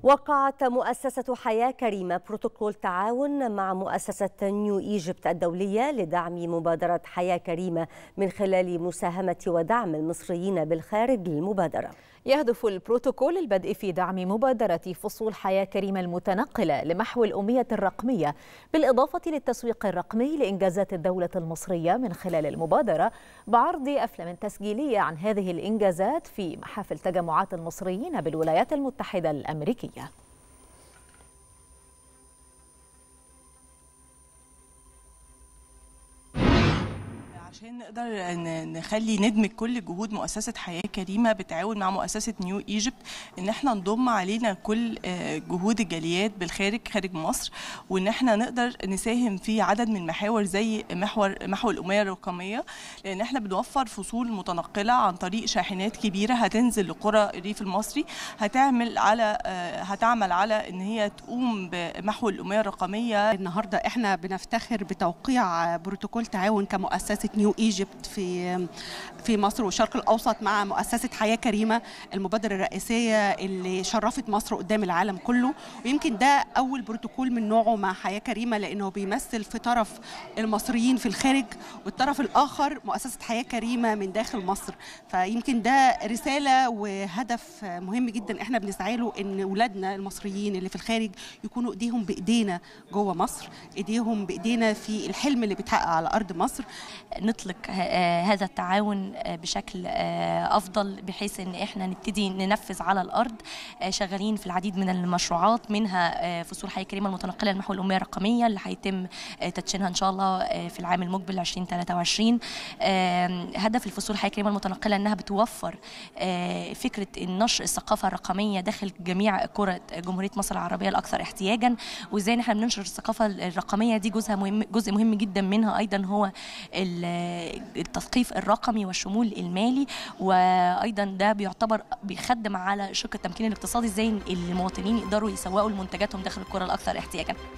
وقعت مؤسسة حياة كريمة بروتوكول تعاون مع مؤسسة نيو إيجيبت الدولية لدعم مبادرة حياة كريمة من خلال مساهمة ودعم المصريين بالخارج للمبادرة يهدف البروتوكول البدء في دعم مبادرة فصول حياة كريمة المتنقلة لمحو الأمية الرقمية بالإضافة للتسويق الرقمي لإنجازات الدولة المصرية من خلال المبادرة بعرض أفلام تسجيلية عن هذه الإنجازات في محافل تجمعات المصريين بالولايات المتحدة الأمريكية عشان نقدر نخلي ندمج كل جهود مؤسسة حياة كريمة بالتعاون مع مؤسسة نيو ايجيبت ان احنا نضم علينا كل جهود الجاليات بالخارج خارج مصر وان احنا نقدر نساهم في عدد من المحاور زي محور محو الأمية الرقمية لان احنا بنوفر فصول متنقلة عن طريق شاحنات كبيرة هتنزل لقرى الريف المصري هتعمل على هتعمل على ان هي تقوم بمحو الأمية الرقمية النهارده احنا بنفتخر بتوقيع بروتوكول تعاون كمؤسسة نيو ايجيبت في في مصر والشرق الاوسط مع مؤسسه حياه كريمه المبادره الرئيسيه اللي شرفت مصر قدام العالم كله ويمكن ده اول بروتوكول من نوعه مع حياه كريمه لانه بيمثل في طرف المصريين في الخارج والطرف الاخر مؤسسه حياه كريمه من داخل مصر فيمكن ده رساله وهدف مهم جدا احنا بنسعى له ان اولادنا المصريين اللي في الخارج يكونوا ايديهم بايدينا جوه مصر ايديهم بايدينا في الحلم اللي بيتحقق على ارض مصر نطلق هذا التعاون بشكل افضل بحيث ان احنا نبتدي ننفذ على الارض شغالين في العديد من المشروعات منها فصول حياه كريمه المتنقله لمحو الاميه الرقميه اللي هيتم تدشينها ان شاء الله في العام المقبل 2023 هدف الفصول حياه كريمه المتنقله انها بتوفر فكره نشر الثقافه الرقميه داخل جميع قرى جمهوريه مصر العربيه الاكثر احتياجا وازاي احنا بننشر الثقافه الرقميه دي جزء مهم جزء مهم جدا منها ايضا هو التثقيف الرقمي والشمول المالي وايضا ده بيعتبر بيخدم على شق التمكين الاقتصادي ازاي المواطنين يقدروا يسوقوا لمنتجاتهم داخل القرى الاكثر احتياجا